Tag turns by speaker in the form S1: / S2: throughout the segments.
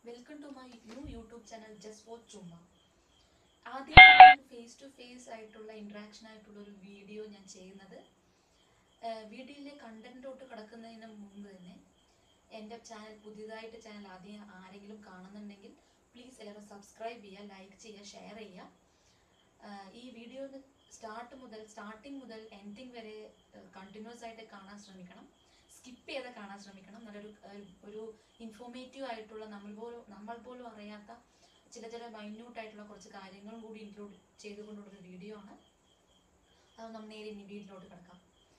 S1: welcome to my new YouTube channel just for ചുമ്മ ആദ്യമായിട്ടാണ് face to face ആയിട്ടുള്ള interaction ആയിട്ടുള്ള ഒരു വീഡിയോ ഞാൻ ചെയ്യുന്നത് വീഡിയോയിലെ കണ്ടന്റിലോട്ട് കിടക്കുന്നതിന് മുമ്പ് തന്നെ എൻ്റെ ചാനൽ പുതിയതായിട്ട് ചാനൽ ആദ്യം ആരെങ്കിലും കാണുന്നുണ്ടെങ്കിൽ പ്ലീസ് എല്ലാവരും സബ്സ്ക്രൈബ് ചെയ്യുക ലൈക്ക് ചെയ്യുക ഷെയർ ചെയ്യുക ആഹ് ഈ വീഡിയോ സ്റ്റാർട്ട് മുതൽ സ്റ്റാർട്ടിങ് മുതൽ എൻഡിങ് വരെ കണ്ടിന്യൂസ് ആയിട്ട് കാണാൻ ശ്രമിക്കണം സ്കിപ്പ് ചെയ്ത് കാണാൻ ശ്രമിക്കണം നല്ലൊരു ഒരു- ഒരു ഇൻഫോർമേറ്റീവ് ആയിട്ടുള്ള നമ്മൾ പോലും നമ്മൾ പോലും അറിയാത്ത ചില ചില മൈന്യൂട്ട് ആയിട്ടുള്ള കുറച്ച് കാര്യങ്ങളും കൂടി ഇൻക്ലൂഡ് ചെയ്തുകൊണ്ടുള്ളൊരു വീഡിയോ ആണ് അത് നമ്മൾ നേരെ ഇനി വീഡിയോയിലോട്ട് കിടക്കാം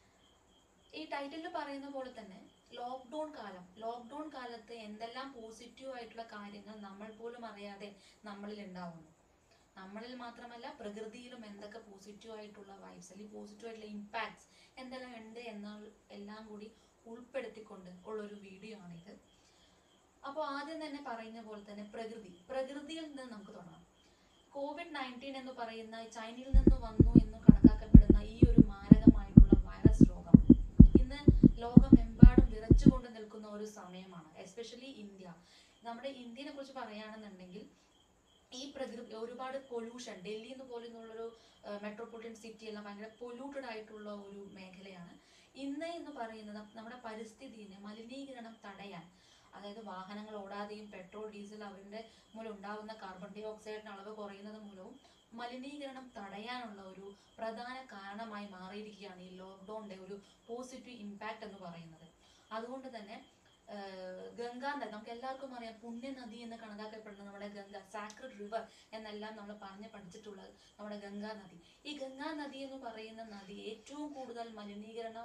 S1: ഈ ടൈറ്റിലിൽ പറയുന്ന പോലെ തന്നെ ലോക്ക്ഡൗൺ കാലം ലോക്ക്ഡൗൺ കാലത്ത് എന്തെല്ലാം പോസിറ്റീവ് ആയിട്ടുള്ള കാര്യങ്ങൾ നമ്മൾ പോലും അറിയാതെ നമ്മളിൽ ഉണ്ടാവുന്നു നമ്മളിൽ മാത്രമല്ല പ്രകൃതിയിലും എന്തൊക്കെ പോസിറ്റീവ് ആയിട്ടുള്ള വൈബ്സ് അല്ലെങ്കിൽ പോസിറ്റീവ് ആയിട്ടുള്ള ഇമ്പാക്ട്സ് എന്തെല്ലാം ഉണ്ട് എന്ന എല്ലാം കൂടി ഉൾപ്പെടുത്തിക്കൊണ്ട് ഉള്ളൊരു വീഡിയോ ആണിത് അപ്പോൾ ആദ്യം തന്നെ പറയുന്ന പോലെ തന്നെ പ്രകൃതി പ്രകൃതിയിൽ നിന്ന് നമുക്ക് തുടങ്ങാം കോവിഡ് നയൻറ്റീൻ എന്ന് പറയുന്ന ചൈനയിൽ നിന്ന് വന്നു എന്ന് കണക്കാക്കപ്പെടുന്ന ഈ ഒരു മാരകമായിട്ടുള്ള വൈറസ് രോഗം ഇന്ന് ലോകമെമ്പാടും വിറച്ചുകൊണ്ട് നിൽക്കുന്ന ഒരു സമയമാണ് എസ്പെഷ്യലി ഇന്ത്യ നമ്മുടെ ഇന്ത്യനെ കുറിച്ച് പറയുകയാണെന്നുണ്ടെങ്കിൽ ഈ പ്രകൃതി ഒരുപാട് പൊല്യൂഷൻ ഡൽഹി എന്ന് പോലുള്ളൊരു മെട്രോപൊളിറ്റൻ സിറ്റി എല്ലാം ഭയങ്കര പൊല്യൂട്ടഡ് ആയിട്ടുള്ള ഒരു മേഖലയാണ് ഇന്ന് എന്ന് പറയുന്നത് നമ്മുടെ പരിസ്ഥിതിനെ മലിനീകരണം തടയാൻ അതായത് വാഹനങ്ങൾ ഓടാതെയും പെട്രോൾ ഡീസൽ അവരുടെ മൂലം ഉണ്ടാകുന്ന കാർബൺ ഡൈ ഓക്സൈഡിന്റെ അളവ് കുറയുന്നത് മൂലവും മലിനീകരണം തടയാനുള്ള ഒരു പ്രധാന കാരണമായി മാറിയിരിക്കുകയാണ് ഈ ലോക്ക്ഡൌണിന്റെ ഒരു പോസിറ്റീവ് ഇമ്പാക്റ്റ് എന്ന് പറയുന്നത് അതുകൊണ്ട് തന്നെ ആഹ് ഗംഗാ നദി നമുക്ക് എല്ലാവർക്കും അറിയാം പുണ്യ നദി എന്ന് കണക്കാക്കപ്പെടുന്ന നമ്മുടെ ഗംഗ സാക്രഡ് റിവർ എന്നെല്ലാം നമ്മൾ പറഞ്ഞ് പഠിച്ചിട്ടുള്ളത് നമ്മുടെ ഗംഗാ നദി ഈ ഗംഗാ നദി എന്ന് പറയുന്ന നദി ഏറ്റവും കൂടുതൽ മലിനീകരണ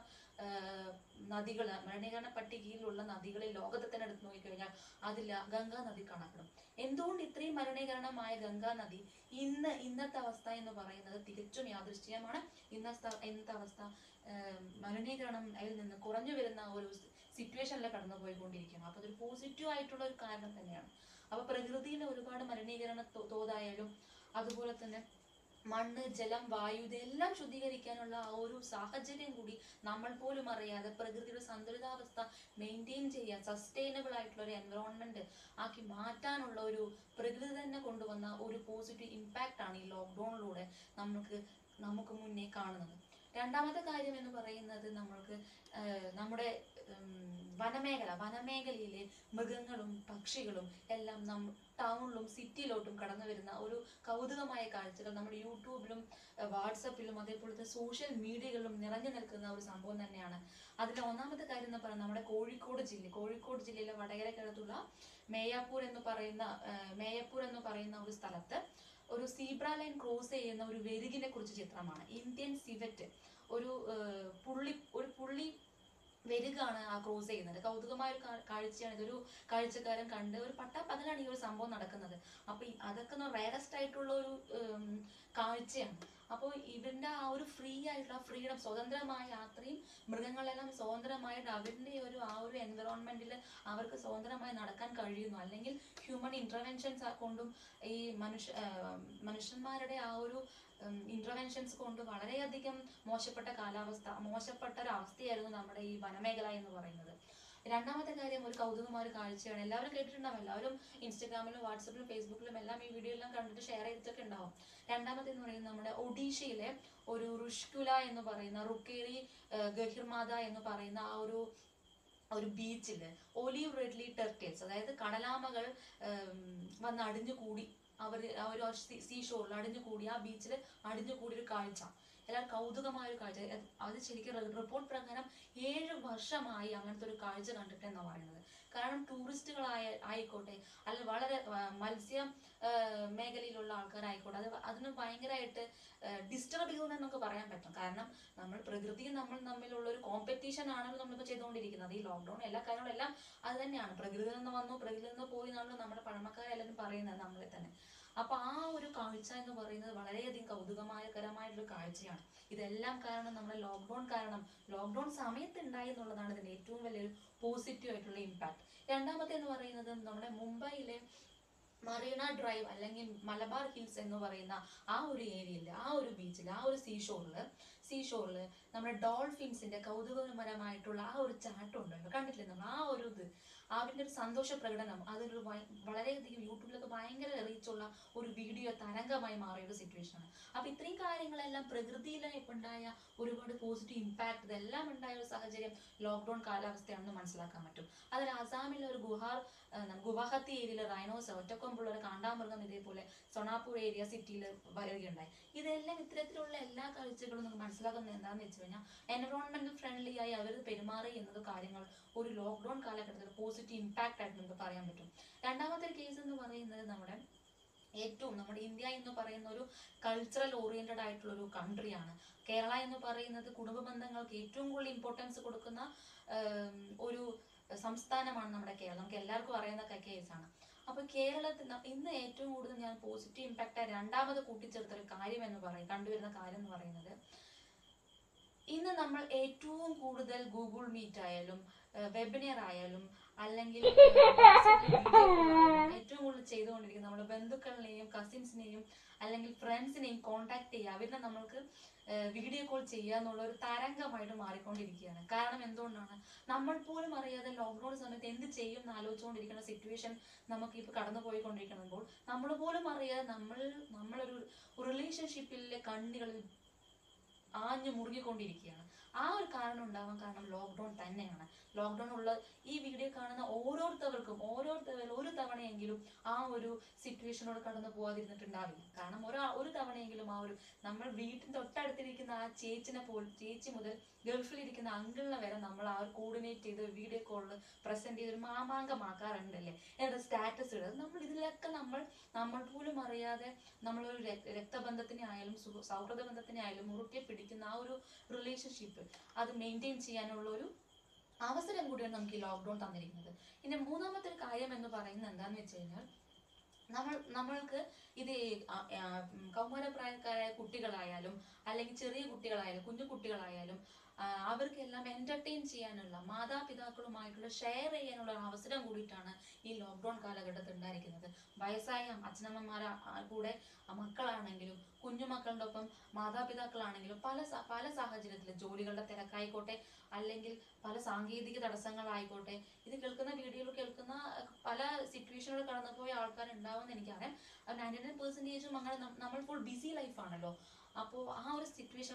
S1: നദികൾ മലിനീകരണ പട്ടികയിലുള്ള നദികളിൽ ലോകത്തെ തന്നെ എടുത്ത് നോക്കിക്കഴിഞ്ഞാൽ അതിൽ ഗംഗാ നദി കാണപ്പെടും എന്തുകൊണ്ട് ഇത്രയും മലിനീകരണമായ ഗംഗാ നദി ഇന്ന് ഇന്നത്തെ അവസ്ഥ എന്ന് പറയുന്നത് തികച്ചും യാദൃശ്ചികമാണ് ഇന്നത്തെ ഇന്നത്തെ അവസ്ഥ ആഹ് മലിനീകരണം അതിൽ നിന്ന് കുറഞ്ഞു വരുന്ന ഒരു സിറ്റുവേഷനിൽ കടന്നു പോയിക്കൊണ്ടിരിക്കുകയാണ് അപ്പോൾ അതൊരു പോസിറ്റീവ് ആയിട്ടുള്ള ഒരു കാരണം തന്നെയാണ് അപ്പോൾ പ്രകൃതിയിലെ ഒരുപാട് മലിനീകരണ തോ- തോതായാലും അതുപോലെ തന്നെ മണ്ണ് ജലം വായു ഇതെല്ലാം ശുദ്ധീകരിക്കാനുള്ള ആ ഒരു സാഹചര്യം കൂടി നമ്മൾ പോലും അറിയാതെ പ്രകൃതിയുടെ സന്തുലിതാവസ്ഥ മെയിൻറ്റെയിൻ ചെയ്യാൻ സസ്റ്റൈനബിൾ ആയിട്ടുള്ള ഒരു എൻവറോൺമെന്റ് ആക്കി മാറ്റാനുള്ള ഒരു പ്രകൃതി തന്നെ കൊണ്ടുവന്ന ഒരു പോസിറ്റീവ് ഇമ്പാക്റ്റ് ആണ് ഈ ലോക്ക്ഡൌണിലൂടെ നമുക്ക് നമുക്ക് മുന്നേ കാണുന്നത് രണ്ടാമത്തെ കാര്യം എന്ന് പറയുന്നത് നമ്മൾക്ക് ആഹ് നമ്മുടെ ഉം, വനമേഖല വനമേഖലയിലെ മൃഗങ്ങളും പക്ഷികളും എല്ലാം നം ടൗണിലും സിറ്റിയിലോട്ടും കടന്നു വരുന്ന ഒരു കൗതുകമായ കാഴ്ചകൾ നമ്മുടെ യൂട്യൂബിലും ആഹ് വാട്സപ്പിലും അതേപോലത്തെ സോഷ്യൽ മീഡിയകളിലും നിറഞ്ഞു നിൽക്കുന്ന ഒരു സംഭവം തന്നെയാണ് അതിൽ ഒന്നാമത്തെ കാര്യം എന്ന് പറയുന്നത് നമ്മുടെ കോഴിക്കോട് ജില്ല കോഴിക്കോട് ജില്ലയിലെ വടകരക്കടുത്തുള്ള മേയാപ്പൂർ എന്ന് പറയുന്ന ആഹ് മേയപ്പൂർ എന്ന് പറയുന്ന ഒരു സ്ഥലത്ത് ഒരു സീബ്ര ലൈൻ ക്രോസ് ചെയ്യുന്ന ഒരു വെരുകിനെ കുറിച്ച് ചിത്രമാണ് ഇന്ത്യൻ സിവറ്റ് ഒരു ആഹ് പുള്ളി ഒരു പുള്ളി വെരുകാണ് ആ ക്രോസ് ചെയ്യുന്നത് കൗതുകമായ ഒരു കാ- കാഴ്ചയാണ് ഇതൊരു കാഴ്ചക്കാരൻ കണ്ട് ഒരു പട്ടാപ്പകലാണ് ഈ ഒരു സംഭവം നടക്കുന്നത് അപ്പൊ ഈ- അതൊക്കെ റയറസ്റ്റ് ആയിട്ടുള്ള ഒരു ഉം, കാഴ്ചയാണ് അപ്പോൾ ഇവന്റെ ആ ഒരു ഫ്രീ ആയിട്ടുള്ള ഫ്രീഡം സ്വതന്ത്രമായ യാത്രയും മൃഗങ്ങളെല്ലാം സ്വതന്ത്രമായിട്ട് അവരുടെ ഒരു ആ ഒരു എൻവിറോൺമെന്റിൽ അവർക്ക് സ്വതന്ത്രമായി നടക്കാൻ കഴിയുന്നു അല്ലെങ്കിൽ ഹ്യൂമൻ ഇന്റർവെൻഷൻസ് കൊണ്ടും ഈ മനുഷ്യ ആ, മനുഷ്യന്മാരുടെ ആ ഒരു ഇന്റർവെൻഷൻസ് കൊണ്ട് വളരെയധികം മോശപ്പെട്ട കാലാവസ്ഥ മോശപ്പെട്ട ഒരു അവസ്ഥയായിരുന്നു നമ്മുടെ ഈ വനമേഖല എന്ന് പറയുന്നത് രണ്ടാമത്തെ കാര്യം ഒരു കൗതുകമായ ഒരു കാഴ്ചയാണ് എല്ലാവരും കേട്ടിട്ടുണ്ടാവും എല്ലാവരും ഇൻസ്റ്റാഗ്രാമിലും വാട്സപ്പിലും ഫേസ്ബുക്കിലും എല്ലാം ഈ വീഡിയോ എല്ലാം കണ്ടിട്ട് ഷെയർ ചെയ്തിട്ടൊക്കെ ഉണ്ടാവും രണ്ടാമത്തെ എന്ന് പറയുന്നത് നമ്മുടെ ഒഡീഷയിലെ ഒരു റുഷ്കുല എന്ന് പറയുന്ന റുക്കേറി ഗഹിർമാത എന്ന് പറയുന്ന ആ ഒരു ഒരു ബീച്ചിൽ ഒലീവ് റെഡ്ലി ടെർട്ടേൽസ് അതായത് കടലാമകൾ ഉം, വന്ന് അടിഞ്ഞു കൂടി അവർ ആ ഒരു സീ ഷോറിൽ അടിഞ്ഞു കൂടി ആ ബീച്ചിൽ അടിഞ്ഞു കൂടി ഒരു കാഴ്ച എല്ലാം കൗതുകമായ ഒരു കാഴ്ച അത് അത് ശരിക്കും റിപ്പോർട്ട് പ്രകാരം ഏഴ് വർഷമായി അങ്ങനത്തെ ഒരു കാഴ്ച കണ്ടിട്ട് എന്നാണ് പറയുന്നത് കാരണം ടൂറിസ്റ്റുകളായ ആയിക്കോട്ടെ അല്ലെങ്കിൽ വളരെ ആ, മത്സ്യ ആ, മേഖലയിലുള്ള ആൾക്കാരായിക്കോട്ടെ അത് അതിന് ഭയങ്കരമായിട്ട് ഡിസ്റ്റർബ് ചെയ്യുമെന്ന് നമുക്ക് പറയാൻ പറ്റും കാരണം നമ്മൾ പ്രകൃതിയും നമ്മൾ തമ്മിലുള്ള ഒരു കോമ്പറ്റീഷൻ ആണല്ലോ നമ്മളിപ്പോൾ ചെയ്തുകൊണ്ടിരിക്കുന്നത് ഈ ലോക്ക്ഡൗൺ എല്ലാ കാര്യങ്ങളും എല്ലാം അത് തന്നെയാണ് പ്രകൃതി നിന്ന് വന്നു പ്രകൃതി നിന്ന് പോയി എന്നാണല്ലോ നമ്മുടെ പഴമക്കാരെല്ലാവരും പറയുന്നത് നമ്മളെ തന്നെ അപ്പൊ ആ ഒരു കാഴ്ച എന്ന് പറയുന്നത് വളരെയധികം കൗതുകമായകരമായിട്ടുള്ള കാഴ്ചയാണ് ഇതെല്ലാം കാരണം നമ്മുടെ ലോക്ക്ഡൗൺ കാരണം ലോക്ക്ഡൗൺ സമയത്ത് ഉണ്ടായി എന്നുള്ളതാണ് ഇതിന്റെ ഏറ്റവും വലിയൊരു പോസിറ്റീവ് ആയിട്ടുള്ള ഇമ്പാക്ട് രണ്ടാമത്തെ എന്ന് പറയുന്നത് നമ്മുടെ മുംബൈയിലെ മറീന ഡ്രൈവ് അല്ലെങ്കിൽ മലബാർ ഹിൽസ് എന്ന് പറയുന്ന ആ ഒരു ഏരിയയിൽ ആ ഒരു ബീച്ചിൽ ആ ഒരു സീഷോറിൽ സീഷോറിൽ നമ്മുടെ ഡോൾഫിൻസിന്റെ കൗതുകപരമായിട്ടുള്ള ആ ഒരു ചാട്ടം ഉണ്ടല്ലോ കണ്ടിട്ടില്ലേ നമ്മൾ ആ ഒരു ഇത് അവരുടെ ഒരു സന്തോഷ പ്രകടനം അതൊരു വയ- വളരെയധികം യൂട്യൂബിലൊക്കെ ഭയങ്കര റീച്ചുള്ള ഒരു വീഡിയോ തരംഗമായി മാറിയ ഒരു സിറ്റുവേഷൻ ആണ് അപ്പൊ ഇത്രയും കാര്യങ്ങളെല്ലാം പ്രകൃതിയിലെ ഉണ്ടായ ഒരുപാട് പോസിറ്റീവ് ഇമ്പാക്ട് ഇതെല്ലാം ഉണ്ടായ ഒരു സാഹചര്യം ലോക്ക്ഡൌൺ കാലാവസ്ഥയാണെന്ന് മനസ്സിലാക്കാൻ പറ്റും അതിൽ അസാമിലെ ഒരു ഗുഹാർ ഏഹ് ഗുവാഹത്തി ഏരിയയിലെ റൈനോസ് ഒറ്റക്കൊമ്പുള്ള ഒരു കാണ്ടാമൃഗം ഇതേപോലെ സൊണാപൂർ ഏരിയ സിറ്റിയിൽ വരികയുണ്ടായി ഇതെല്ലാം ഇത്തരത്തിലുള്ള എല്ലാ കാഴ്ചകളും നമുക്ക് മനസ്സിലാക്കുന്നത് എന്താണെന്ന് വെച്ച് കഴിഞ്ഞാൽ എൻവറോൺമെന്റൽ ഫ്രണ്ട്ലി ആയി അവർ പെരുമാറി എന്നത് കാര്യങ്ങൾ ഒരു ലോക്ക്ഡൌൺ കാലഘട്ടത്തിൽ പോസിറ്റീവ് ഇമ്പാക്റ്റ് ആയിട്ട് നമുക്ക് പറയാൻ പറ്റും രണ്ടാമത്തെ കേസ് എന്ന് പറയുന്നത് നമ്മുടെ ഏറ്റവും നമ്മുടെ ഇന്ത്യ എന്ന് പറയുന്ന ഒരു കൾച്ചറൽ ഓറിയന്റഡ് ആയിട്ടുള്ള ഒരു കൺട്രിയാണ് കേരള എന്ന് പറയുന്നത് കുടുംബ ബന്ധങ്ങൾക്ക് ഏറ്റവും കൂടുതൽ ഇമ്പോർട്ടൻസ് കൊടുക്കുന്ന ആം, ഒരു സംസ്ഥാനമാണ് നമ്മുടെ കേരളം നമുക്ക് എല്ലാവർക്കും അറിയുന്ന കേസാണ് അപ്പൊ കേരളത്തിൽ ന- ഇന്ന് ഏറ്റവും കൂടുതൽ ഞാൻ പോസിറ്റീവ് ഇമ്പാക്റ്റ് രണ്ടാമത് കൂട്ടിച്ചേർത്ത ഒരു കാര്യം എന്ന് പറയും കണ്ടുവരുന്ന കാര്യം എന്ന് പറയുന്നത് ഇന്ന് നമ്മൾ ഏറ്റവും കൂടുതൽ ഗൂഗിൾ മീറ്റ് ആയാലും വെബിനിയർ ആയാലും അല്ലെങ്കിൽ ഏറ്റവും കൂടുതൽ ചെയ്തുകൊണ്ടിരിക്കുന്നത് നമ്മുടെ ബന്ധുക്കളിനെയും കസിൻസിനെയും അല്ലെങ്കിൽ ഫ്രണ്ട്സിനെയും കോണ്ടാക്ട് ചെയ്യുക അവരിനെ നമ്മൾക്ക് വീഡിയോ കോൾ ചെയ്യുക എന്നുള്ള ഒരു തരംഗമായിട്ട് മാറിക്കൊണ്ടിരിക്കുകയാണ് കാരണം എന്തുകൊണ്ടാണ് നമ്മൾ പോലും അറിയാതെ ലോക്ക്ഡൌൺ സമയത്ത് എന്ത് ചെയ്യും എന്ന് ആലോചിച്ചുകൊണ്ടിരിക്കുന്ന സിറ്റുവേഷൻ നമുക്ക് ഇപ്പൊ കടന്നു പോയിക്കൊണ്ടിരിക്കുമ്പോൾ നമ്മൾ പോലും അറിയാതെ നമ്മൾ നമ്മളൊരു റിലേഷൻഷിപ്പിലെ കണ്ണികളിൽ ആഞ്ഞു മുറുകിക്കൊണ്ടിരിക്കുകയാണ് ആ ഒരു കാരണം ഉണ്ടാവാൻ കാരണം ലോക്ക്ഡൌൺ തന്നെയാണ് ലോക്ക്ഡൌൺ ഉള്ള ഈ വീഡിയോ കാണുന്ന ഓരോരുത്തവർക്കും ഓരോരുത്തർ ഒരു തവണയെങ്കിലും ആ ഒരു സിറ്റുവേഷനോട് കടന്നു പോകാതിരുന്നിട്ടുണ്ടാവില്ല കാരണം ഒരാ ഒരു തവണയെങ്കിലും ആ ഒരു നമ്മൾ വീട്ടിന് തൊട്ടടുത്തിരിക്കുന്ന ആ ചേച്ചിനെ പോലും ചേച്ചി മുതൽ ഗൾഫിലിരിക്കുന്ന അങ്കിളിനെ വരെ നമ്മൾ ആ ഒരു കോർഡിനേറ്റ് ചെയ്ത് വീഡിയോ കോളിൽ പ്രസന്റ് ചെയ്ത് ഒരു മാമാങ്കമാക്കാറുണ്ടല്ലേ എന്നിട്ട് സ്റ്റാറ്റസ് ഇടുക നമ്മൾ ഇതിലൊക്കെ നമ്മൾ നമ്മൾ പോലും അറിയാതെ നമ്മളൊരു രക്ത- രക്തബന്ധത്തിനെ ആയാലും സുഹൃ- സൗഹൃദ ബന്ധത്തിനെ ആയാലും മുറുക്കെ പിടിക്കുന്ന ആ ഒരു റിലേഷൻഷിപ്പ് അത് മെയിൻറ്റെയിൻ ചെയ്യാനുള്ള ഒരു അവസരം കൂടിയാണ് നമുക്ക് ഈ ലോക്ക്ഡൌൺ തന്നിരിക്കുന്നത് ഇനി മൂന്നാമത്തെ ഒരു കാര്യം എന്ന് പറയുന്നത് എന്താന്ന് വെച്ച് കഴിഞ്ഞാൽ നമ്മൾ നമ്മൾക്ക് ഇത് ആ- ആ, ഉം, കൗമാരപ്രായക്കാരായ കുട്ടികളായാലും അല്ലെങ്കിൽ ചെറിയ കുട്ടികളായാലും കുഞ്ഞു കുട്ടികളായാലും ആ, അവർക്കെല്ലാം എന്റർടൈൻ ചെയ്യാനുള്ള മാതാപിതാക്കളുമായിട്ടുള്ള ഷെയർ ചെയ്യാനുള്ള ഒരു അവസരം കൂടിയിട്ടാണ് ഈ ലോക്ക്ഡൌൺ കാലഘട്ടത്തിൽ ഉണ്ടായിരിക്കുന്നത് വയസ്സായ അച്ഛനമ്മമാരെ ആ, കൂടെ ആ മക്കളാണെങ്കിലും കുഞ്ഞുമക്കളുടെ ഒപ്പം മാതാപിതാക്കളാണെങ്കിലും പല സ- പല സാഹചര്യത്തിലും ജോലികളുടെ തിരക്കായിക്കോട്ടെ അല്ലെങ്കിൽ പല സാങ്കേതിക തടസ്സങ്ങളായിക്കോട്ടെ ഇത് കേൾക്കുന്ന വീഡിയോയിൽ കേൾക്കുന്ന അഹ്, പല സിറ്റുവേഷനുകൾ കടന്നുപോയ ആൾക്കാർ ഉണ്ടാവുമെന്ന് എനിക്കറിയാം നയൻറ്റി നയൻ പെർസെൻറ്റേജും അങ്ങനെ നം- നമ്മൾ ഫുൾ ബിസി ലൈഫാണല്ലോ അപ്പോൾ ആ ഒരു സിറ്റുവേഷൻ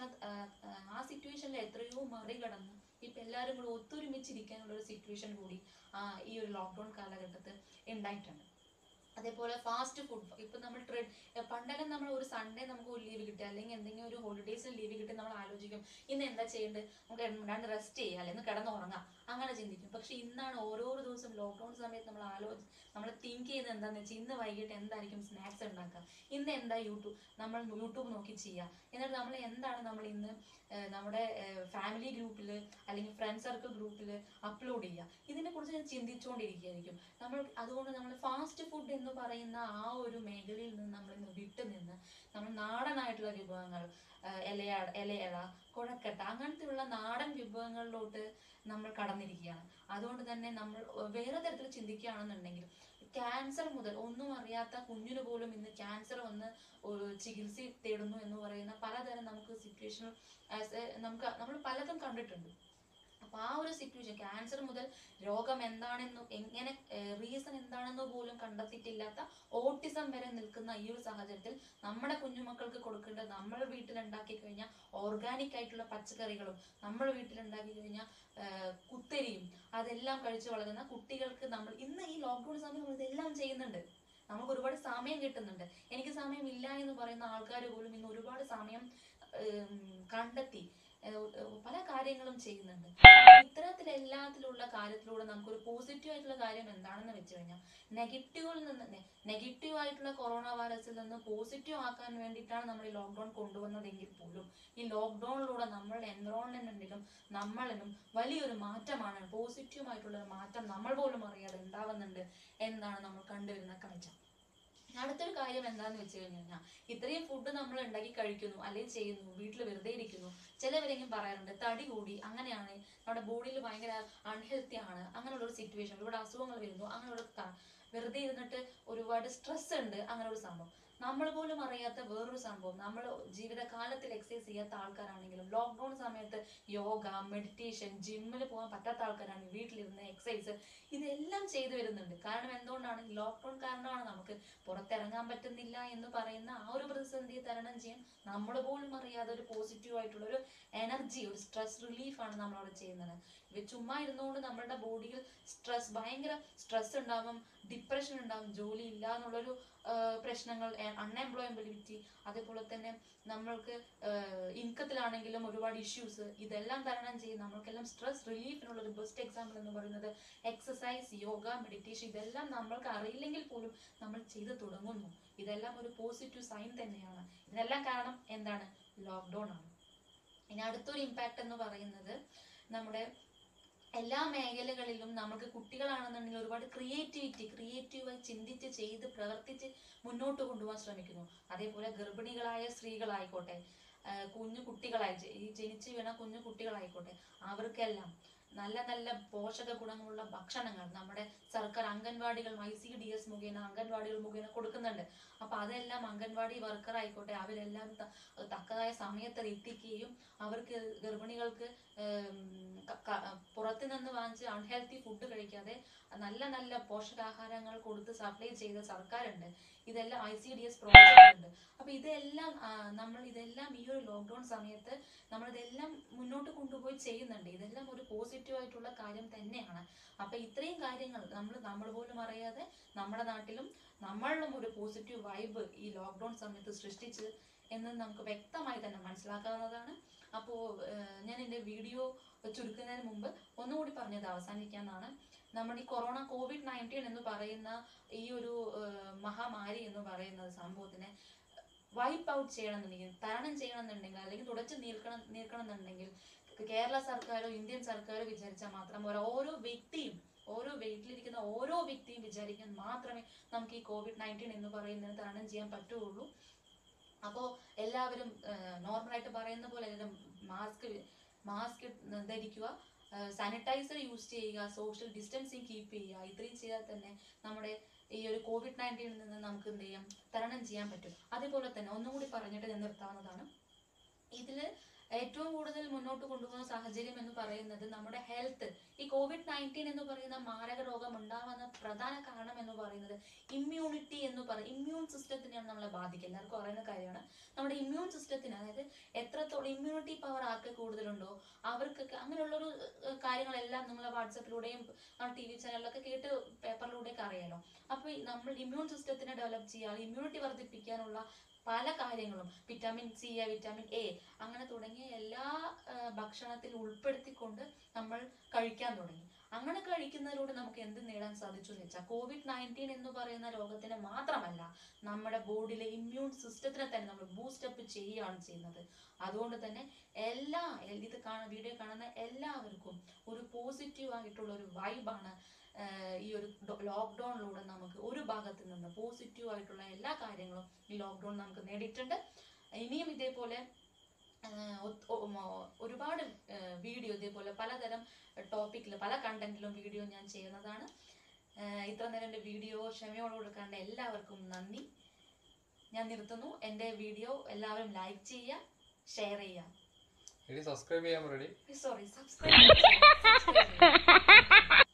S1: ആ സിറ്റുവേഷനിൽ എത്രയോ മറികടന്ന് ഇപ്പം എല്ലാവരും കൂടെ ഒത്തൊരുമിച്ചിരിക്കാനുള്ള ഒരു സിറ്റുവേഷൻ കൂടി ആ, ഈ ഒരു ലോക്ക്ഡൗൺ കാലഘട്ടത്തിൽ ഉണ്ടായിട്ടുണ്ട് അതേപോലെ ഫാസ്റ്റ് ഫുഡ് ഇപ്പം നമ്മൾ ട്രെഡ് പണ്ടെല്ലാം നമ്മൾ ഒരു സൺഡേ നമുക്ക് ഒരു ലീവ് കിട്ടുക അല്ലെങ്കിൽ എന്തെങ്കിലും ഒരു ഹോളിഡേയ്സിൽ ലീവ് കിട്ടി നമ്മൾ ആലോചിക്കും ഇന്ന് എന്താ ചെയ്യേണ്ടത് നമുക്ക് രണ്ട് റെസ്റ്റ് ചെയ്യുക അല്ലെങ്കിൽ കിടന്നുറങ്ങാം അങ്ങനെ ചിന്തിക്കും പക്ഷെ ഇന്നാണ് ഓരോരോ ദിവസം ലോക്ക്ഡൗൺ സമയത്ത് നമ്മൾ ആലോചി നമ്മൾ തിങ്ക് ചെയ്യുന്നത് എന്താണെന്ന് വെച്ചാൽ ഇന്ന് വൈകിട്ട് എന്തായിരിക്കും സ്നാക്സ് ഉണ്ടാക്കുക ഇന്ന് എന്താ യൂട്യൂബ് നമ്മൾ യൂട്യൂബ് നോക്കി ചെയ്യുക എന്നിട്ട് നമ്മൾ എന്താണ് നമ്മൾ ഇന്ന് ഏഹ്, നമ്മുടെ ഫാമിലി ഗ്രൂപ്പിൽ അല്ലെങ്കിൽ ഫ്രണ്ട് സർക്കിൾ ഗ്രൂപ്പിൽ അപ്ലോഡ് ചെയ്യുക ഇതിനെ കുറിച്ച് ഞാൻ ചിന്തിച്ചുകൊണ്ടിരിക്കുകയായിരിക്കും നമ്മൾ അതുകൊണ്ട് നമ്മൾ ഫാസ്റ്റ് ഫുഡ് എന്ന് പറയുന്ന ആ ഒരു മേഖലയിൽ നിന്ന് നമ്മൾ ഇന്ന് വിട്ടു നിന്ന് നമ്മൾ നാടനായിട്ടുള്ള വിഭവങ്ങൾ ഏഹ്, ഇലയട ഇലയട കുഴക്കട്ട അങ്ങനത്തെയുള്ള നാടൻ വിഭവങ്ങളിലോട്ട് നമ്മൾ കടന്നിരിക്കുകയാണ് അതുകൊണ്ട് തന്നെ നമ്മൾ വേറെ തരത്തിൽ ചിന്തിക്കുകയാണെന്നുണ്ടെങ്കിൽ ക്യാൻസർ മുതൽ ഒന്നും അറിയാത്ത കുഞ്ഞിന് പോലും ഇന്ന് ക്യാൻസർ വന്ന് ഒരു ചികിത്സ തേടുന്നു എന്ന് പറയുന്ന പലതരം നമുക്ക് സിറ്റുവേഷൻ നമുക്ക് നമ്മൾ പലതും കണ്ടിട്ടുണ്ട് അപ്പൊ ആ ഒരു സിറ്റുവേഷൻ ക്യാൻസർ മുതൽ രോഗം എന്താണെന്നും എങ്ങനെ റീസൺ എന്താണെന്ന് പോലും കണ്ടെത്തിയിട്ടില്ലാത്ത ഓട്ടിസം വരെ നിൽക്കുന്ന ഈ ഒരു സാഹചര്യത്തിൽ നമ്മുടെ കുഞ്ഞുമക്കൾക്ക് കൊടുക്കേണ്ടത് നമ്മൾ വീട്ടിലുണ്ടാക്കി കഴിഞ്ഞാൽ ഓർഗാനിക് ആയിട്ടുള്ള പച്ചക്കറികളും നമ്മൾ വീട്ടിലുണ്ടാക്കി കഴിഞ്ഞാൽ കുത്തരിയും അതെല്ലാം കഴിച്ചു വളരുന്ന കുട്ടികൾക്ക് നമ്മൾ ഇന്ന് ഈ ലോക്ക്ഡൌൺ സമയം നമ്മൾ ഇതെല്ലാം ചെയ്യുന്നുണ്ട് നമുക്ക് ഒരുപാട് സമയം കിട്ടുന്നുണ്ട് എനിക്ക് സമയം ഇല്ല എന്ന് പറയുന്ന ആൾക്കാർ പോലും ഇന്ന് ഒരുപാട് സമയം ഉം, കണ്ടെത്തി ഏഹ്, ഏഹ്, പല കാര്യങ്ങളും ചെയ്യുന്നുണ്ട് ഇത്തരത്തിൽ എല്ലാത്തിലുള്ള കാര്യത്തിലൂടെ നമുക്കൊരു പോസിറ്റീവ് ആയിട്ടുള്ള കാര്യം എന്താണെന്ന് വെച്ച് കഴിഞ്ഞാൽ നെഗറ്റീവിൽ നിന്ന് നെഗറ്റീവ് ആയിട്ടുള്ള കൊറോണ വൈറസിൽ നിന്ന് പോസിറ്റീവ് ആക്കാൻ വേണ്ടിയിട്ടാണ് നമ്മൾ ഈ ലോക്ക്ഡൌൺ കൊണ്ടുവന്നതെങ്കിൽ പോലും ഈ ലോക്ക്ഡൌണിലൂടെ നമ്മളുടെ എൻവറോൺമെന്റിലും നമ്മളിലും വലിയൊരു മാറ്റമാണ് പോസിറ്റീവ് ആയിട്ടുള്ള ഒരു മാറ്റം നമ്മൾ പോലും അറിയാതെ ഉണ്ടാവുന്നുണ്ട് എന്നാണ് നമ്മൾ കണ്ടുവരുന്ന കാഴ്ച അടുത്തൊരു കാര്യം എന്താന്ന് വെച്ച് കഴിഞ്ഞാൽ ഇത്രയും ഫുഡ് നമ്മൾ ഉണ്ടാക്കി കഴിക്കുന്നു അല്ലെങ്കിൽ ചെയ്യുന്നു വീട്ടിൽ വെറുതെ ഇരിക്കുന്നു ചിലവരെങ്കിലും പറയാറുണ്ട് തടി കൂടി അങ്ങനെയാണ് നമ്മുടെ ബോഡിയിൽ ഭയങ്കര അൺഹെൽത്തി ആണ് അങ്ങനെയുള്ള ഒരു സിറ്റുവേഷൻ ഒരുപാട് അസുഖങ്ങൾ വരുന്നു അങ്ങനെയുള്ള ക- വെറുതെ ഇരുന്നിട്ട് ഒരുപാട് സ്ട്രെസ് ഉണ്ട് അങ്ങനെ ഒരു സംഭവം നമ്മൾ പോലും അറിയാത്ത വേറൊരു സംഭവം നമ്മൾ ജീവിതകാലത്തിൽ എക്സസൈസ് ചെയ്യാത്ത ആൾക്കാരാണെങ്കിലും ലോക്ക്ഡൌൺ സമയത്ത് യോഗ മെഡിറ്റേഷൻ ജിമ്മിൽ പോകാൻ പറ്റാത്ത ആൾക്കാരാണെങ്കിൽ വീട്ടിലിരുന്ന് എക്സസൈസ് ഇതെല്ലാം ചെയ്തു വരുന്നുണ്ട് കാരണം എന്തുകൊണ്ടാണ് ലോക്ക്ഡൌൺ കാരണമാണ് നമുക്ക് പുറത്തിറങ്ങാൻ പറ്റുന്നില്ല എന്ന് പറയുന്ന ആ ഒരു പ്രതിസന്ധിയെ തരണം ചെയ്യാൻ നമ്മൾ പോലും അറിയാതെ ഒരു പോസിറ്റീവ് ആയിട്ടുള്ള ഒരു എനർജി ഒരു സ്ട്രെസ് റിലീഫാണ് നമ്മളവിടെ ചെയ്യുന്നത് ഇത് ചുമ്മാ ഇരുന്നുകൊണ്ട് നമ്മുടെ ബോഡിയിൽ സ്ട്രെസ് ഭയങ്കര സ്ട്രെസ് ഉണ്ടാവും ഡിപ്രഷൻ ഉണ്ടാവും ജോലി ഇല്ല എന്നുള്ളൊരു ആ, പ്രശ്നങ്ങൾ അൺഎംപ്ലോയബിലിറ്റി അതേപോലെ തന്നെ നമ്മൾക്ക് ഇൻകത്തിലാണെങ്കിലും ഒരുപാട് ഇഷ്യൂസ് ഇതെല്ലാം തരണം ചെയ്യും നമ്മൾക്കെല്ലാം സ്ട്രെസ് റിലീഫിനുള്ള ഒരു ബെസ്റ്റ് എക്സാമ്പിൾ എന്ന് പറയുന്നത് എക്സസൈസ് യോഗ മെഡിറ്റേഷൻ ഇതെല്ലാം നമ്മൾക്ക് അറിയില്ലെങ്കിൽ പോലും നമ്മൾ ചെയ്തു തുടങ്ങുന്നു ഇതെല്ലാം ഒരു പോസിറ്റീവ് സൈൻ തന്നെയാണ് ഇതിനെല്ലാം കാരണം എന്താണ് ലോക്ക്ഡൗൺ ആണ് ഇനി അടുത്തൊരു ഇമ്പാക്റ്റ് എന്ന് പറയുന്നത് നമ്മുടെ എല്ലാ മേഖലകളിലും നമുക്ക് കുട്ടികളാണെന്നുണ്ടെങ്കിൽ ഒരുപാട് ക്രിയേറ്റിവിറ്റി ക്രിയേറ്റീവായി ചിന്തിച്ച് ചെയ്ത് പ്രവർത്തിച്ച് മുന്നോട്ട് കൊണ്ടുപോകാൻ ശ്രമിക്കുന്നു അതേപോലെ ഗർഭിണികളായ സ്ത്രീകളായിക്കോട്ടെ ആ, കുഞ്ഞു കുട്ടികളായി ജ- ഈ ജനിച്ചു വീണ കുഞ്ഞു കുട്ടികളായിക്കോട്ടെ അവർക്കെല്ലാം നല്ല നല്ല പോഷക ഗുണങ്ങളുള്ള ഭക്ഷണങ്ങൾ നമ്മുടെ സർക്കാർ അംഗൻവാടികൾ ഐ സി ഡി എസ് മുഖേന അംഗൻവാടികൾ മുഖേന കൊടുക്കുന്നുണ്ട് അപ്പൊ അതെല്ലാം അംഗൻവാടി വർക്കർ ആയിക്കോട്ടെ അവരെല്ലാം ത- തക്കതായ സമയത്ത് അത് എത്തിക്കുകയും അവർക്ക് ഗർഭിണികൾക്ക് ഉം, ക- ക- പുറത്ത് നിന്ന് വാങ്ങിച്ച് അൺഹെൽത്തി ഫുഡ് കഴിക്കാതെ നല്ല നല്ല പോഷകാഹാരങ്ങൾ കൊടുത്ത് സപ്ലൈ ചെയ്ത സർക്കാരുണ്ട് ഇതെല്ലാം I C D S project ഉണ്ട് അപ്പൊ ഇതെല്ലാം ആ, നമ്മൾ ഇതെല്ലാം ഈ ഒരു ലോക്ക്ഡൌൺ സമയത്ത് നമ്മൾ ഇതെല്ലാം മുന്നോട്ട് കൊണ്ടുപോയി ചെയ്യുന്നുണ്ട് ഇതെല്ലാം ഒരു പോസിറ്റീവ് ആയിട്ടുള്ള കാര്യം തന്നെയാണ് അപ്പൊ ഇത്രയും കാര്യങ്ങൾ നമ്മൾ നമ്മൾ പോലും അറിയാതെ നമ്മുടെ നാട്ടിലും നമ്മളിലും ഒരു പോസിറ്റീവ് വൈബ് ഈ ലോക്ക്ഡൌൺ സമയത്ത് സൃഷ്ടിച്ച് എന്ന് നമുക്ക് വ്യക്തമായി തന്നെ മനസ്സിലാക്കാവുന്നതാണ് അപ്പോൾ ഞാൻ എൻ്റെ വീഡിയോ ചുരുക്കുന്നതിന് മുമ്പ് ഒന്നുകൂടി പറഞ്ഞത് അവസാനിക്കാന്നാണ് നമ്മുടെ ഈ കൊറോണ കോവിഡ് നയൻറ്റീൻ എന്ന് പറയുന്ന ഈ ഒരു ഏഹ്, മഹാമാരി എന്ന് പറയുന്ന സംഭവത്തിനെ വൈപ്പ് ഔട്ട് ചെയ്യണമെന്നുണ്ടെങ്കിൽ തരണം ചെയ്യണമെന്നുണ്ടെങ്കിൽ അല്ലെങ്കിൽ തുടച്ചു നീക്കണം നീക്കണമെന്നുണ്ടെങ്കിൽ കേരള സർക്കാരോ ഇന്ത്യൻ സർക്കാരോ വിചാരിച്ചാൽ മാത്രം പോരാ ഓരോ വ്യക്തിയും ഓരോ വീട്ടിലിരിക്കുന്ന ഓരോ വ്യക്തിയും വിചാരിക്കാൻ മാത്രമേ നമുക്ക് ഈ കോവിഡ് നയൻറ്റീൻ എന്ന് പറയുന്നതിന് തരണം ചെയ്യാൻ പറ്റുള്ളൂ അപ്പോൾ എല്ലാവരും നോർമലായിട്ട് പറയുന്ന പോലെ എല്ലാവരും മാസ്ക് മാസ്ക് ധരിക്കുക സാനിറ്റൈസർ യൂസ് ചെയ്യുക സോഷ്യൽ ഡിസ്റ്റൻസിങ് കീപ്പ് ചെയ്യുക ഇത്രയും ചെയ്താൽ തന്നെ നമ്മുടെ ഈ ഒരു കോവിഡ് നയൻറ്റീനിൽ നിന്ന് നമുക്ക് എന്ത് ചെയ്യാം തരണം ചെയ്യാൻ പറ്റും അതേപോലെ തന്നെ ഒന്നും കൂടി പറഞ്ഞിട്ട് ഞാൻ നിർത്താവുന്നതാണ് ഇതിൽ ഏറ്റവും കൂടുതൽ മുന്നോട്ട് കൊണ്ടുപോകുന്ന സാഹചര്യം എന്ന് പറയുന്നത് നമ്മുടെ ഹെൽത്ത് ഈ കോവിഡ് നയൻറ്റീൻ എന്ന് പറയുന്ന മാരക രോഗം ഉണ്ടാവാൻ പ്രധാന കാരണം എന്ന് പറയുന്നത് ഇമ്മ്യൂണിറ്റി എന്ന് പറയും ഇമ്മ്യൂൺ സിസ്റ്റത്തിനെയാണ് നമ്മളെ ബാധിക്കുക എല്ലാവർക്കും അറിയുന്ന കാര്യമാണ് നമ്മുടെ ഇമ്മ്യൂൺ സിസ്റ്റത്തിന് അതായത് എത്രത്തോളം ഇമ്മ്യൂണിറ്റി പവർ ആർക്ക് കൂടുതലുണ്ടോ അവർക്കൊക്കെ അങ്ങനെയുള്ളൊരു ഏഹ്, കാര്യങ്ങളെല്ലാം നിങ്ങളെ വാട്സപ്പിലൂടെയും ടി വി ചാനലിലൊക്കെ കേട്ട് പേപ്പറിലൂടെയൊക്കെ അറിയാലോ അപ്പോൾ നമ്മൾ ഇമ്മ്യൂൺ സിസ്റ്റത്തിനെ ഡെവലപ്പ് ചെയ്യുക ഇമ്മ്യൂണിറ്റി വർദ്ധിപ്പിക്കാനുള്ള പല കാര്യങ്ങളും വിറ്റാമിൻ സി വിറ്റാമിൻ എ അങ്ങനെ തുടങ്ങിയ എല്ലാ ആ, ഭക്ഷണത്തിൽ ഉൾപ്പെടുത്തിക്കൊണ്ട് നമ്മൾ കഴിക്കാൻ തുടങ്ങി അങ്ങനെ കഴിക്കുന്നതിലൂടെ നമുക്ക് എന്ത് നേടാൻ സാധിച്ചു എന്ന് വെച്ചാൽ കോവിഡ് നയൻറ്റീൻ എന്ന് പറയുന്ന രോഗത്തിനെ മാത്രമല്ല നമ്മുടെ ബോഡിയിലെ ഇമ്മ്യൂൺ സിസ്റ്റത്തിനെ തന്നെ നമ്മൾ ബൂസ്റ്റപ്പ് ചെയ്യുകയാണ് ചെയ്യുന്നത് അതുകൊണ്ട് തന്നെ എല്ലാ ഇത് കാണുന്ന വീഡിയോ കാണുന്ന എല്ലാവർക്കും ഒരു പോസിറ്റീവ് ആയിട്ടുള്ള ഒരു വൈബാണ് ഈ ഒരു ലോക്ക്ഡൗണിലൂടെ നമുക്ക് ഒരു ഭാഗത്ത് നിന്ന് പോസിറ്റീവ് ആയിട്ടുള്ള എല്ലാ കാര്യങ്ങളും ഈ ലോക്ക്ഡൗൺ നമുക്ക് നേടിയിട്ടുണ്ട് ഇനിയും ഇതേപോലെ ആഹ് ഒ- ഒ- മോ- ഒരുപാട് വീഡിയോ ഇതേപോലെ പലതരം ടോപ്പിക്കിൽ പല കണ്ടന്റിലും വീഡിയോ ഞാൻ ചെയ്യുന്നതാണ് ആഹ് ഇത്ര നേരം എൻ്റെ വീഡിയോ ക്ഷമയോടുകൂടെ കണ്ട എല്ലാവർക്കും നന്ദി ഞാൻ നിർത്തുന്നു എൻ്റെ വീഡിയോ എല്ലാവരും ലൈക്ക് ചെയ്യുക ഷെയർ ചെയ്യുക
S2: എടി സബ്സ്ക്രൈബ് ചെയ്യാൻ റെഡി
S1: സോറി സബ്സ്ക്രൈബ് ചെയ്യുക